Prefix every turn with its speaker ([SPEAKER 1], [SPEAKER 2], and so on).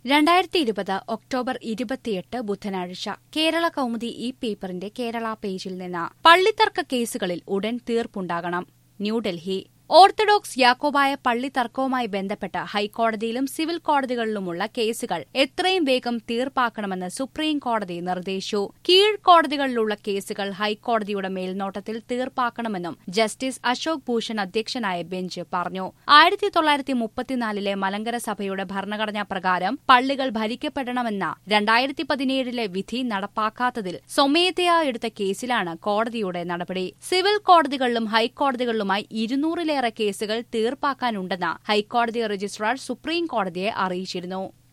[SPEAKER 1] രണ്ടായിരത്തി ഇരുപത് ഒക്ടോബർ ഇരുപത്തിയെട്ട് ബുധനാഴ്ച കേരള കൗമുദി ഈ പേപ്പറിന്റെ കേരള പേജിൽ നിന്ന് പള്ളിത്തർക്ക കേസുകളിൽ ഉടൻ തീർപ്പുണ്ടാകണം ന്യൂഡൽഹി ഓർത്തഡോക്സ് യാക്കോബായ പള്ളി തർക്കവുമായി ബന്ധപ്പെട്ട് ഹൈക്കോടതിയിലും സിവിൽ കോടതികളിലുമുള്ള കേസുകൾ എത്രയും വേഗം തീർപ്പാക്കണമെന്ന് സുപ്രീം കോടതി നിർദ്ദേശിച്ചു കീഴ്ക്കോടതികളിലുള്ള കേസുകൾ ഹൈക്കോടതിയുടെ മേൽനോട്ടത്തിൽ തീർപ്പാക്കണമെന്നും ജസ്റ്റിസ് അശോക് ഭൂഷൺ അധ്യക്ഷനായ ബെഞ്ച് പറഞ്ഞു ആയിരത്തി തൊള്ളായിരത്തി മുപ്പത്തിനാലിലെ മലങ്കര സഭയുടെ ഭരണഘടനാ പ്രകാരം പള്ളികൾ ഭരിക്കപ്പെടണമെന്ന രണ്ടായിരത്തി പതിനേഴിലെ വിധി നടപ്പാക്കാത്തതിൽ സ്വമേധയാ എടുത്ത കേസിലാണ് കോടതിയുടെ നടപടി സിവിൽ കോടതികളിലും ഹൈക്കോടതികളിലുമായി ഇരുന്നൂറിലേറെ കേസുകൾ തീർപ്പാക്കാനുണ്ടെന്ന് ഹൈക്കോടതി രജിസ്ട്രാർ സുപ്രീം കോടതിയെ അറിയിച്ചിരുന്നു